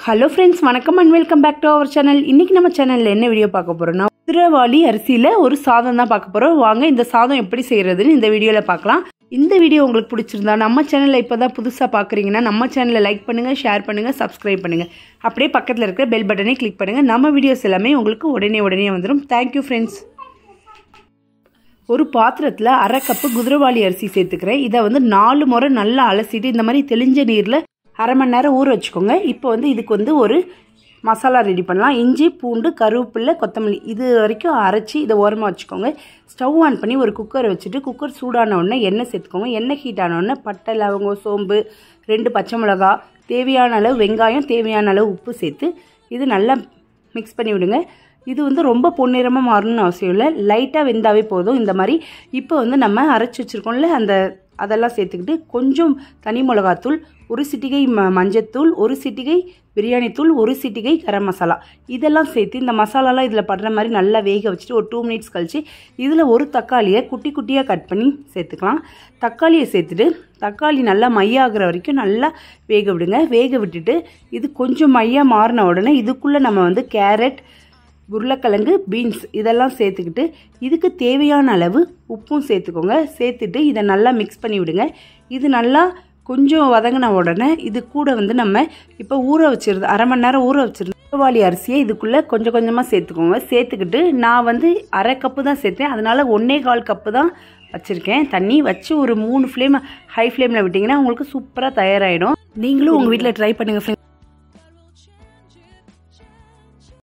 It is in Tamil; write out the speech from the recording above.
ஹலோ ஃப்ரெண்ட்ஸ் வணக்கம் and welcome back to our channel இன்னைக்கு நம்ம சேனலில் என்ன வீடியோ பார்க்க போறோம்னா குதிரவாளி அரிசியில் ஒரு சாதம் தான் பார்க்க போகிறோம் வாங்க இந்த சாதம் எப்படி செய்கிறதுன்னு இந்த வீடியோவில் பார்க்கலாம் இந்த வீடியோ உங்களுக்கு பிடிச்சிருந்தா நம்ம சேனலில் இப்போ தான் புதுசாக பார்க்குறீங்கன்னா நம்ம சேனலை லைக் பண்ணுங்கள் ஷேர் பண்ணுங்கள் சப்ஸ்கிரைப் பண்ணுங்கள் அப்படியே பக்கத்தில் இருக்கிற பெல் பட்டனை கிளிக் பண்ணுங்கள் நம்ம வீடியோஸ் எல்லாமே உங்களுக்கு உடனே உடனே வந்துடும் தேங்க்யூ ஃப்ரெண்ட்ஸ் ஒரு பாத்திரத்தில் அரை கப்பு குதிரவாளி அரிசி சேர்த்துக்கிறேன் இதை வந்து நாலு முறை நல்லா அலசிட்டு இந்த மாதிரி தெளிஞ்ச நீரில் அரை மணி நேரம் ஊற வச்சுக்கோங்க இப்போ வந்து இதுக்கு வந்து ஒரு மசாலா ரெடி பண்ணலாம் இஞ்சி பூண்டு கருவேப்பிலை கொத்தமல்லி இது வரைக்கும் அரைச்சி இதை ஓரமாக வச்சுக்கோங்க ஸ்டவ் ஆன் பண்ணி ஒரு குக்கரை வச்சுட்டு குக்கர் சூடான உடனே எண்ணெய் சேர்த்துக்கோங்க எண்ணெய் ஹீட் ஆன உடனே பட்டை லவங்கம் சோம்பு ரெண்டு பச்சை மிளகா தேவையான அளவு வெங்காயம் தேவையான அளவு உப்பு சேர்த்து இது நல்லா மிக்ஸ் பண்ணி விடுங்க இது வந்து ரொம்ப பொன்னிறமாக மாறணும்னு அவசியம் இல்லை லைட்டாக வெந்தாவே போதும் இந்த மாதிரி இப்போ வந்து நம்ம அரைச்சி வச்சுருக்கோம்ல அந்த அதெல்லாம் சேர்த்துக்கிட்டு கொஞ்சம் தனி மிளகாத்தூள் ஒரு சிட்டிகை ம மஞ்சத்தூள் ஒரு சிட்டிகை பிரியாணி தூள் ஒரு சிட்டிகை கரம் மசாலா இதெல்லாம் சேர்த்து இந்த மசாலாலாம் இதில் படுற மாதிரி நல்லா வேக வச்சுட்டு ஒரு டூ மினிட்ஸ் கழித்து இதில் ஒரு தக்காளியை குட்டி குட்டியாக கட் பண்ணி சேர்த்துக்கலாம் தக்காளியை சேர்த்துட்டு தக்காளி நல்லா மையாகிற வரைக்கும் நல்லா வேக விடுங்க வேக விட்டுட்டு இது கொஞ்சம் மையாக மாறின உடனே இதுக்குள்ளே நம்ம வந்து கேரட் உருளைக்கிழங்கு பீன்ஸ் இதெல்லாம் சேர்த்துக்கிட்டு இதுக்கு தேவையான அளவு உப்பும் சேர்த்துக்கோங்க சேர்த்துட்டு இதை நல்லா மிக்ஸ் பண்ணி விடுங்க இது நல்லா கொஞ்சம் வதங்கின உடனே இது கூட வந்து நம்ம இப்போ ஊற வச்சிருது அரை மணி நேரம் ஊற வச்சிருந்தோம் குதிரவாளி அரிசியை இதுக்குள்ளே கொஞ்சம் கொஞ்சமாக சேர்த்துக்கோங்க சேர்த்துக்கிட்டு நான் வந்து அரை கப்பு தான் சேர்த்தேன் அதனால ஒன்றே கால் கப்பு தான் வச்சுருக்கேன் தண்ணி வச்சு ஒரு மூணு ஃப்ளேம் ஹை ஃப்ளேமில் விட்டிங்கன்னா உங்களுக்கு சூப்பராக தயாராகிடும் நீங்களும் உங்கள் வீட்டில் ட்ரை பண்ணுங்கள் ஃப்ரெண்ட்ஸ்